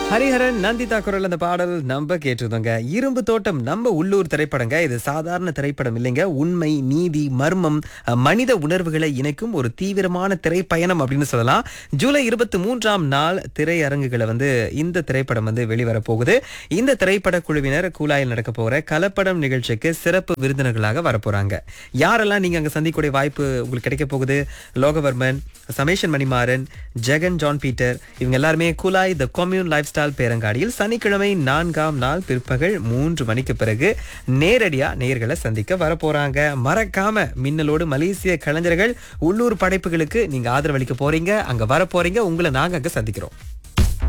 ஹரிஹரன் நந்திதா குரல் அந்த பாடல் நம்ம கேட்டிருந்தோங்க இரும்பு தோட்டம் நம்ம உள்ளூர் திரைப்படங்க இது சாதாரண திரைப்படம் இல்லைங்க உண்மை நீதி மர்மம் அஹ், மனித உணர்வுகளை இணைக்கும் ஒரு தீவிரமான திரைப்பயணம் அப்படின்னு சொல்லலாம் ஜூலை இருபத்தி மூன்றாம் நாள் திரையரங்குகளை வந்து இந்த திரைப்படம் வந்து வெளிவர போகுது இந்த திரைப்பட குழுவினர் கூலாயில் நடக்க போற கலப்படம் நிகழ்ச்சிக்கு சிறப்பு விருந்தினர்களாக வரப்போறாங்க யாரெல்லாம் நீங்க அங்க சந்திக்கக்கூடிய வாய்ப்பு உங்களுக்கு கிடைக்க போகுது லோகவர்மன் சமேஷன் மணிமாறன் ஜெகன் ஜான் பீட்டர் இவங்க எல்லாருமே குலாய் த கொம்யூன் லைஃப் ஸ்டைல் பேரங்காடியில் சனிக்கிழமை நான்காம் நாள் பிற்பகல் மூன்று மணிக்கு பிறகு நேரடியா நேர்களை சந்திக்க வரப்போறாங்க மறக்காம மின்னலோடு மலேசிய கலைஞர்கள் உள்ளூர் படைப்புகளுக்கு நீங்க ஆதரவளிக்க போறீங்க அங்க வர போறீங்க உங்களை நாங்க அங்க சந்திக்கிறோம்